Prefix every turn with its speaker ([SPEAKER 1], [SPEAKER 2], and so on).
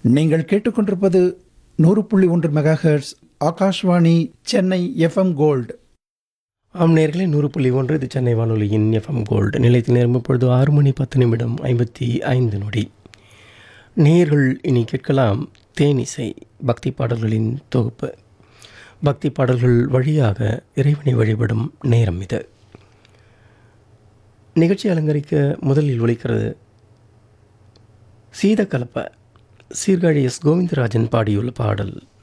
[SPEAKER 1] நீங்கள் கேட்டுக்கொண்டிருப்பது நூறு புள்ளி ஒன்று megahertz Akashvani Chennai FM gold
[SPEAKER 2] ஆம் நேர்களே நூறு புள்ளி ஒன்று இது சென்னை வானொலியின் எஃப்எம் கோல்டு நிலையத்தில் நேரம் இப்பொழுது ஆறு மணி பத்து நிமிடம் ஐம்பத்தி ஐந்து நொடி நேர்கள் இனி கேட்கலாம் தேனிசை பக்தி பாடல்களின் தொகுப்பு பக்தி பாடல்கள் வழியாக இறைவனை வழிபடும் நேரம் இது நிகழ்ச்சி அலங்கரிக்க முதலில் ஒலிக்கிறது சீதக்கலப்ப சீர்காழி எஸ் கோவிந்தராஜன் பாடியுள்ள பாடல்